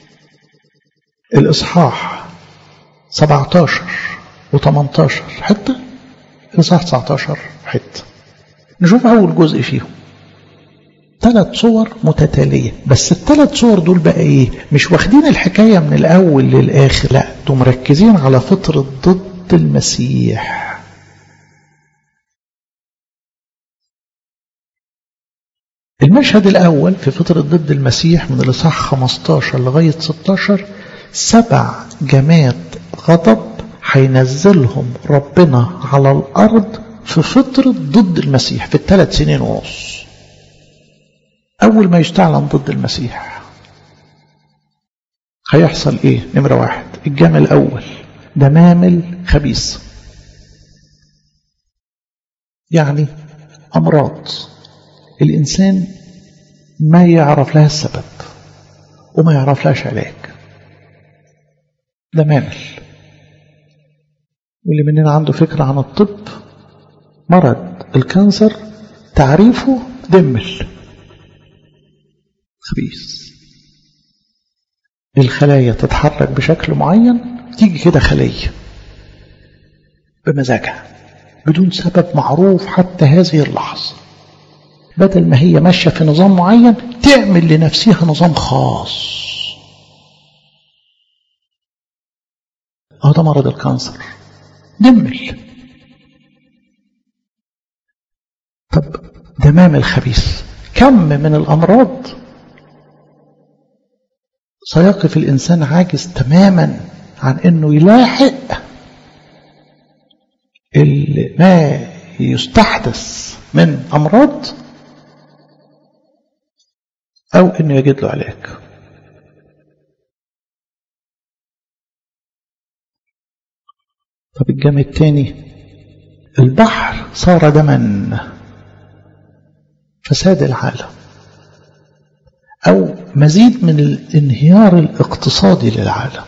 S1: الإصحاح 17 و18 حتة الإصحاح 19 حتة نشوف أول جزء فيهم ثلاث صور متتالية بس الثلاث صور دول بقى ايه مش واخدين الحكاية من الاول للاخر لا دول مركزين على فترة ضد المسيح المشهد الاول في فترة ضد المسيح من الاصحاح 15 لغاية 16 سبع جماد غضب هينزلهم ربنا على الارض في فترة ضد المسيح في الثلاث سنين ونص أول ما يستعلن ضد المسيح هيحصل إيه نمرة واحد الجمل الأول دمامل خبيث يعني أمراض الإنسان ما يعرف لها السبب وما يعرفلاش علاج ده مامل واللي مننا عنده فكرة عن الطب مرض الكانسر تعريفه دمل خبيث الخلايا تتحرك بشكل معين تيجي كده خلية بمزاجها بدون سبب معروف حتى هذه اللحظة بدل ما هي ماشية في نظام معين تعمل لنفسها نظام خاص أهو ده مرض الكانسر دمل طب دمام الخبيث كم من الأمراض سيقف الإنسان عاجز تماما عن أنه يلاحق ما يستحدث من أمراض أو أنه يجد له علاج طب الجامع الثاني البحر صار دما فساد العالم أو مزيد من الانهيار الاقتصادي للعالم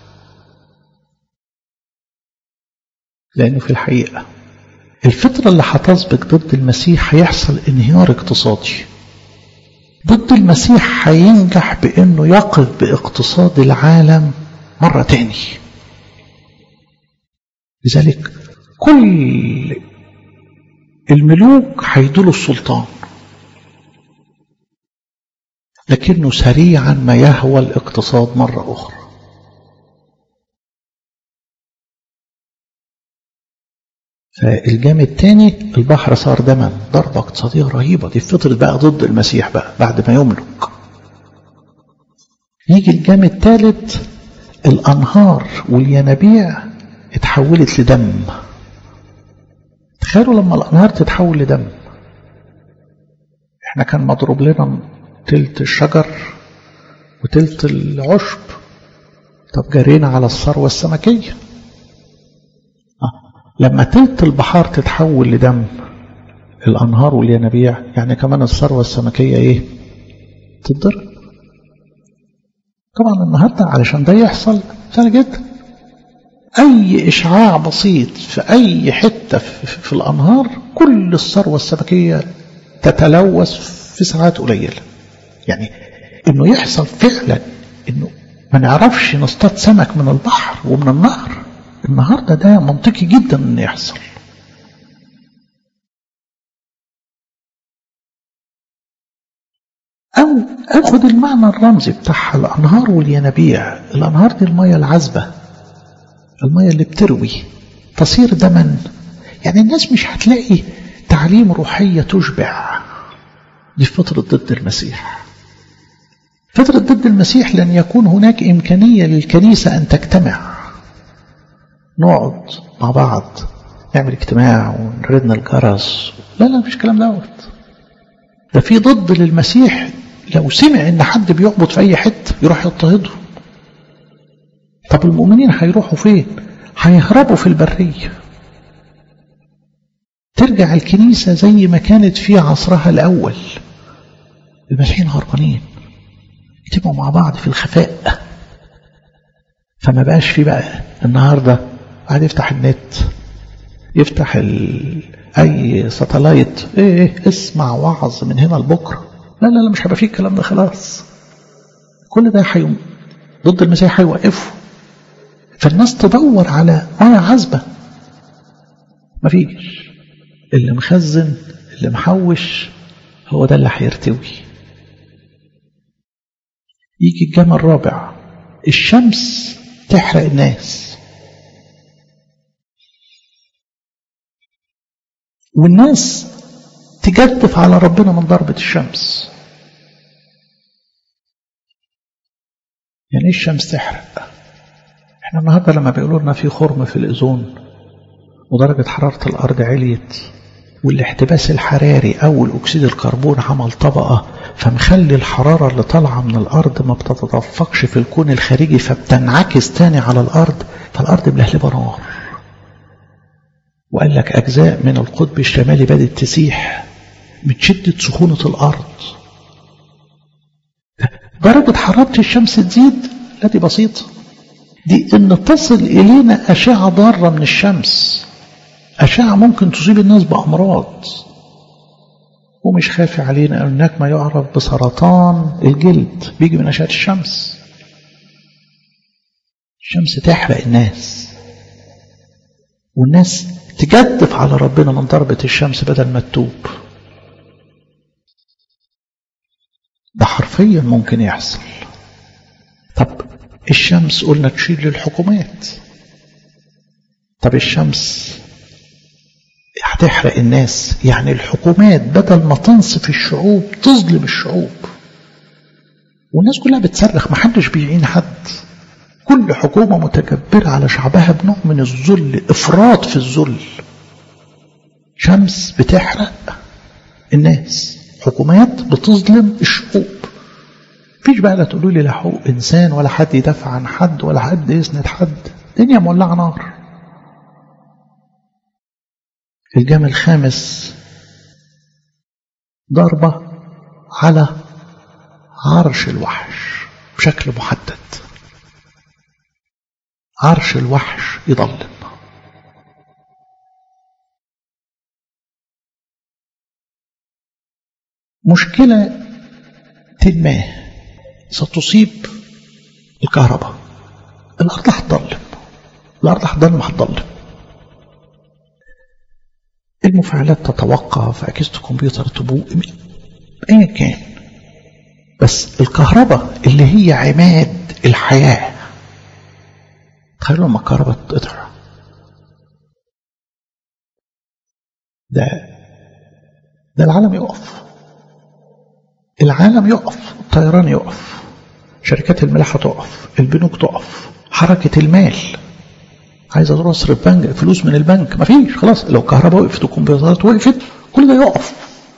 S1: لأنه في الحقيقة الفترة اللي هتسبق ضد المسيح هيحصل انهيار اقتصادي ضد المسيح هينجح بأنه يقف باقتصاد العالم مرة تاني لذلك كل الملوك هيدولوا السلطان لكنه سريعا ما يهوى الاقتصاد مرة أخرى فالجام الثاني البحر صار دما ضربة اقتصادية رهيبة دي فترة بقى ضد المسيح بقى بعد ما يملك يجي الجام الثالث الأنهار والينابيع اتحولت لدم تخيلوا لما الأنهار تتحول لدم احنا كان مضروب لنا تلت الشجر وتلت العشب طب جرينا على الثروة السمكية آه. لما تلت البحار تتحول لدم الأنهار والينابيع يعني كمان الثروة السمكية ايه تتضرب طبعا النهاردة علشان ده يحصل سهل جدا أي إشعاع بسيط في أي حتة في الأنهار كل الثروة السمكية تتلوث في ساعات قليلة يعني إنه يحصل فعلا إنه ما نعرفش نصطاد سمك من البحر ومن النهر النهاردة ده منطقي جدا إنه يحصل أو أخذ المعنى الرمزي بتاعها الأنهار والينابيع الأنهار دي المية العذبة المية اللي بتروي تصير دما يعني الناس مش هتلاقي تعليم روحية تشبع دي فترة ضد المسيح فترة ضد المسيح لن يكون هناك إمكانية للكنيسة أن تجتمع نقعد مع بعض نعمل اجتماع ونردنا الجرس لا لا مفيش كلام دوت ده في ضد للمسيح لو سمع ان حد بيعبد في اي حته يروح يضطهده طب المؤمنين هيروحوا فين هيهربوا في البريه ترجع الكنيسه زي ما كانت في عصرها الاول المسيحيين هربانين يتبقوا مع بعض في الخفاء فما بقاش في بقى النهارده قاعد يفتح النت يفتح ال... اي ساتلايت ايه, ايه اسمع وعظ من هنا لبكره لا لا لا مش هيبقى فيه الكلام ده خلاص كل ده حيوم ضد المسيح هيوقفه فالناس تدور على ميه عذبه مفيش اللي مخزن اللي محوش هو ده اللي هيرتوي يجي الجامع الرابع الشمس تحرق الناس والناس تجدف على ربنا من ضربة الشمس يعني ايه الشمس تحرق احنا النهاردة لما بيقولوا لنا في خرم في الأذون ودرجة حرارة الأرض عليت والاحتباس الحراري أو الأكسيد الكربون عمل طبقة فمخلي الحرارة اللي طالعة من الأرض ما بتتدفقش في الكون الخارجي فبتنعكس تاني على الأرض فالأرض ملهلبة نار وقال لك أجزاء من القطب الشمالي بدأت تسيح من شدة سخونة الأرض درجة حرارة الشمس تزيد لا دي بسيطة دي ان تصل الينا اشعة ضارة من الشمس اشعة ممكن تصيب الناس بامراض ومش خافي علينا هناك ما يعرف بسرطان الجلد بيجي من اشعة الشمس الشمس تحرق الناس والناس تجدف على ربنا من ضربة الشمس بدل ما تتوب ده حرفيا ممكن يحصل طب الشمس قلنا تشيل للحكومات طب الشمس هتحرق الناس يعني الحكومات بدل ما تنصف الشعوب تظلم الشعوب والناس كلها بتصرخ محدش بيعين حد كل حكومة متكبرة على شعبها بنوع من الذل إفراط في الذل شمس بتحرق الناس حكومات بتظلم الشعوب فيش بقى لا تقولوا لي لا حقوق إنسان ولا حد يدافع عن حد ولا حد يسند حد الدنيا مولعة نار الجام الخامس ضربة على عرش الوحش بشكل محدد عرش الوحش يضلم مشكلة ما ستصيب الكهرباء الأرض هتضلم الأرض هتضلم هتضلم المفاعلات تتوقف أجهزة الكمبيوتر تبوء أيا كان بس الكهرباء اللي هي عماد الحياة تخيلوا لما الكهرباء تقطع ده ده العالم يقف العالم يقف الطيران يقف شركات الملاحة تقف البنوك تقف حركة المال عايز اروح اصرف بنك فلوس من البنك مفيش خلاص لو الكهرباء وقفت والكمبيوترات وقفت كل ده يقف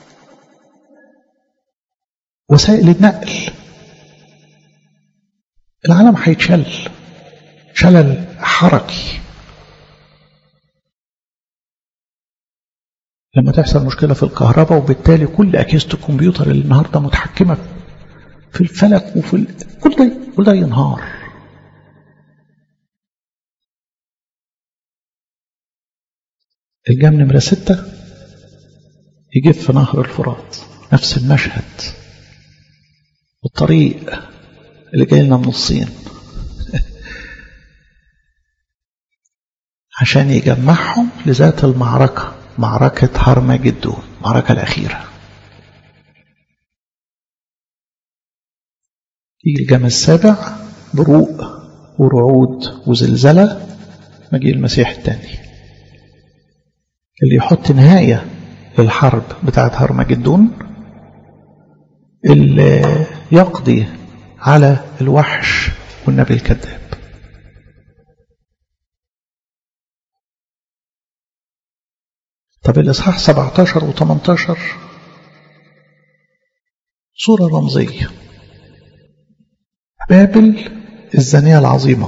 S1: وسائل النقل العالم هيتشل شلل حركي لما تحصل مشكلة في الكهرباء وبالتالي كل أجهزة الكمبيوتر اللي النهاردة متحكمة في الفلك وفي ال... كل ده كل ده ينهار الجام نمرة ستة يجيب في نهر الفرات نفس المشهد والطريق اللي جاي لنا من الصين عشان يجمعهم لذات المعركة معركة هرمجدون المعركة الأخيرة يجي الجام السابع بروق ورعود وزلزلة مجيء المسيح الثاني اللي يحط نهاية للحرب بتاعت هرمجدون اللي يقضي على الوحش والنبي الكذاب طب الإصحاح 17 و 18 صورة رمزية بابل الزانية العظيمة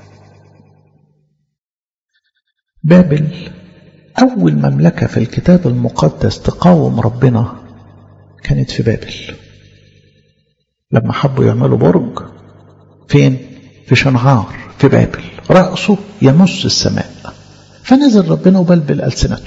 S1: بابل أول مملكة في الكتاب المقدس تقاوم ربنا كانت في بابل لما حبوا يعملوا برج فين؟ في شنعار في بابل رأسه يمس السماء فنزل ربنا وبلبل ألسنته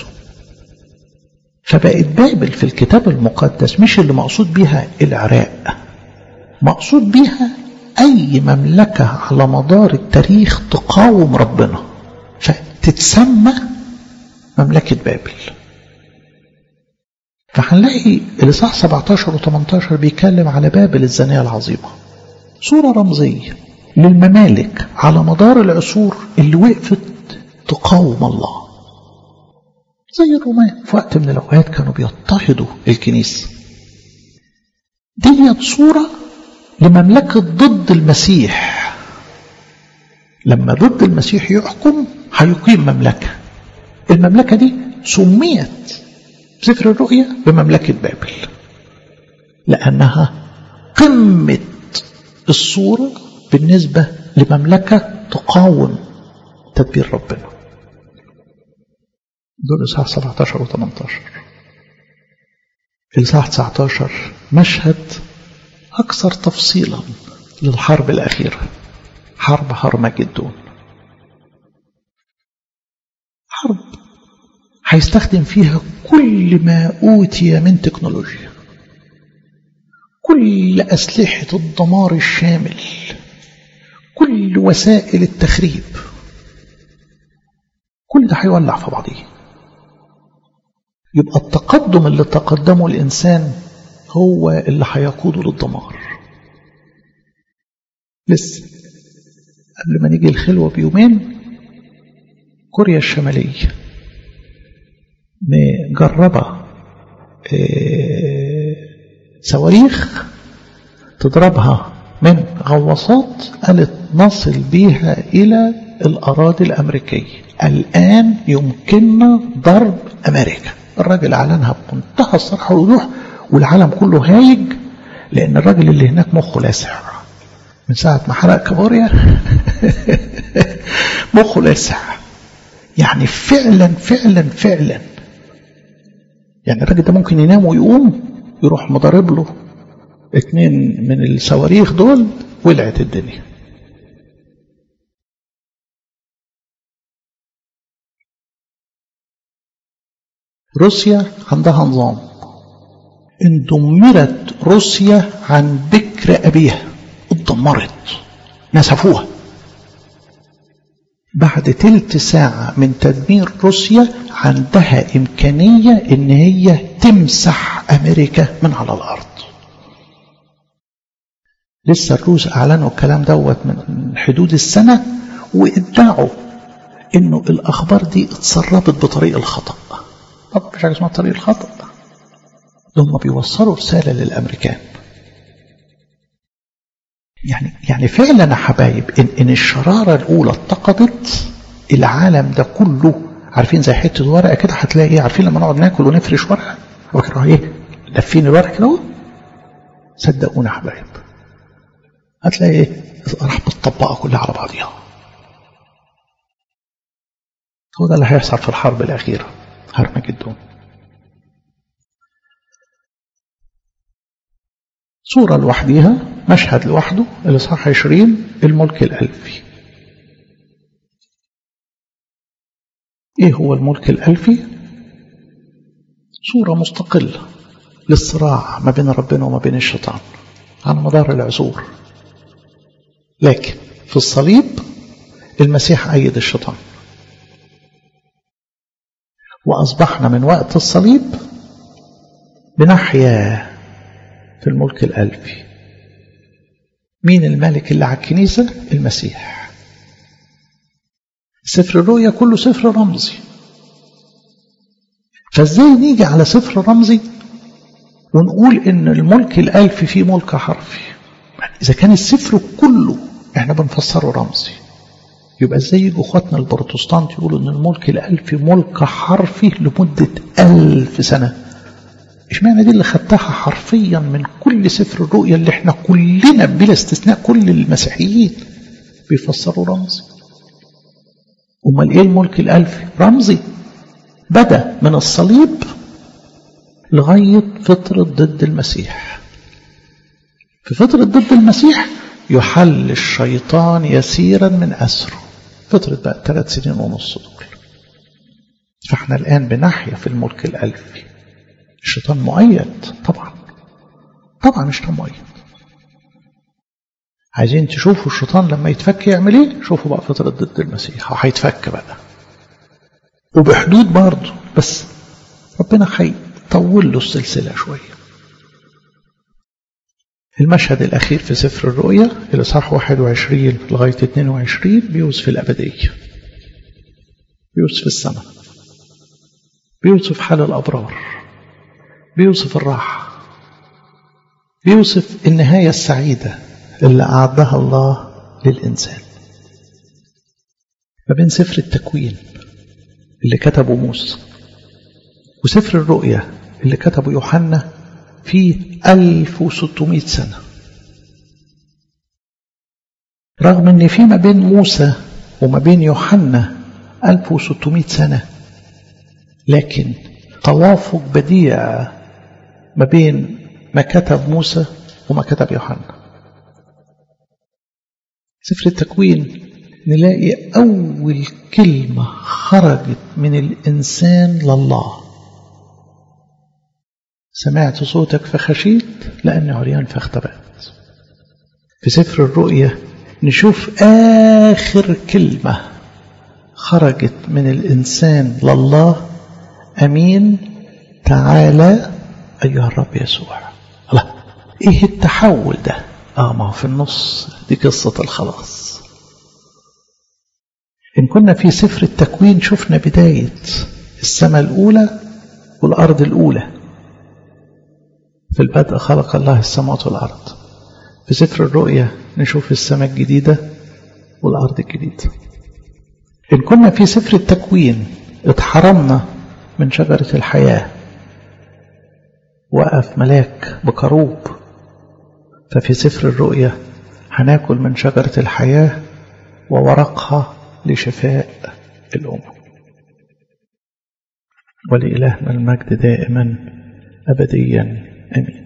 S1: فبقت بابل في الكتاب المقدس مش اللي مقصود بيها العراق مقصود بيها أي مملكة على مدار التاريخ تقاوم ربنا فتتسمى مملكة بابل فهنلاقي الإصحاح 17 و 18 بيتكلم على بابل الزانية العظيمة صورة رمزية للممالك على مدار العصور اللي وقفت تقاوم الله زي الرومان في وقت من الأوقات كانوا بيضطهدوا الكنيسة ديت صورة لمملكة ضد المسيح لما ضد المسيح يحكم هيقيم مملكة المملكة دي سميت في سفر الرؤيا بمملكة بابل لأنها قمة الصورة بالنسبة لمملكة تقاوم تدبير ربنا دول إصحاح 17 و 18 الإصحاح 19 مشهد أكثر تفصيلا للحرب الأخيرة حرب هرمجدون حرب هيستخدم فيها كل ما أوتي من تكنولوجيا كل أسلحة الدمار الشامل كل وسائل التخريب كل ده هيولع في بعضيه يبقى التقدم اللي تقدمه الإنسان هو اللي هيقوده للدمار لسه قبل ما نيجي الخلوة بيومين كوريا الشمالية مجربة صواريخ تضربها من غواصات قالت نصل بيها إلى الأراضي الأمريكية الآن يمكننا ضرب أمريكا الراجل أعلنها بمنتهى الصراحة والوضوح والعالم كله هايج لأن الراجل اللي هناك مخه لاسع من ساعة ما حرق كابوريا مخه لاسع يعني فعلا فعلا فعلا يعني الراجل ده ممكن ينام ويقوم يروح مضارب له اتنين من الصواريخ دول ولعت الدنيا روسيا عندها نظام ان دمرت روسيا عن ذكر ابيها اتدمرت نسفوها بعد تلت ساعة من تدمير روسيا عندها إمكانية إن هي تمسح أمريكا من على الأرض لسه الروس أعلنوا الكلام دوت من حدود السنة وادعوا إنه الأخبار دي اتسربت بطريق الخطأ طب مش حاجة اسمها طريق الخطأ هم بيوصلوا رسالة للأمريكان يعني يعني فعلا يا حبايب إن, إن الشرارة الأولى اتقدت العالم ده كله عارفين زي حتة ورقة كده هتلاقي إيه عارفين لما نقعد ناكل ونفرش ورقة وكده إيه لافين الورقة كده صدقونا يا حبايب هتلاقي إيه راح بتطبقها كلها على بعضيها هو ده اللي هيحصل في الحرب الأخيرة هرمجدون صورة لوحديها مشهد لوحده الإصحاح 20 الملك الألفي إيه هو الملك الألفي؟ صورة مستقلة للصراع ما بين ربنا وما بين الشيطان على مدار العصور لكن في الصليب المسيح أيد الشيطان وأصبحنا من وقت الصليب بنحيا في الملك الألفي مين الملك اللي على الكنيسة المسيح سفر الرؤيا كله سفر رمزي فازاي نيجي على سفر رمزي ونقول ان الملك الألفي فيه ملك حرفي إذا كان السفر كله احنا بنفسره رمزي يبقى ازاي يجوا اخواتنا البروتستانت يقولوا ان الملك الألفي ملك حرفي لمدة ألف سنة اشمعنى دي اللي خدتها حرفيا من كل سفر الرؤيا اللي احنا كلنا بلا استثناء كل المسيحيين بيفسروا رمزي امال ايه الملك الالفي رمزي بدا من الصليب لغايه فتره ضد المسيح في فتره ضد المسيح يحل الشيطان يسيرا من اسره فتره بقى ثلاث سنين ونص دول فاحنا الان بنحيا في الملك الالفي الشيطان مؤيد طبعا طبعا الشيطان مؤيد عايزين تشوفوا الشيطان لما يتفك يعمل ايه شوفوا بقى فترة ضد المسيح هيتفك بقى وبحدود برضه بس ربنا هيطول له السلسلة شوية المشهد الأخير في سفر الرؤيا الإصحاح 21 لغاية 22 بيوصف الأبدية بيوصف السماء بيوصف حال الأبرار بيوصف الراحة بيوصف النهاية السعيدة اللي أعدها الله للإنسان ما بين سفر التكوين اللي كتبه موسى وسفر الرؤيا اللي كتبه يوحنا في 1600 سنة رغم ان في ما بين موسى وما بين يوحنا 1600 سنة لكن توافق بديع ما بين ما كتب موسى وما كتب يوحنا سفر التكوين نلاقي أول كلمة خرجت من الإنسان لله سمعت صوتك فخشيت لأني عريان فاختبأت في سفر الرؤيا نشوف آخر كلمة خرجت من الإنسان لله أمين تعالى أيها الرب يسوع الله إيه التحول ده آه ما هو في النص دي قصة الخلاص إن كنا في سفر التكوين شفنا بداية السماء الأولى والأرض الأولى في البدء خلق الله السماوات والأرض في سفر الرؤيا نشوف السماء الجديدة والأرض الجديدة إن كنا في سفر التكوين اتحرمنا من شجرة الحياة وقف ملاك بكروب ففي سفر الرؤيا هناكل من شجرة الحياة وورقها لشفاء الأمم ولإلهنا المجد دائما أبديا آمين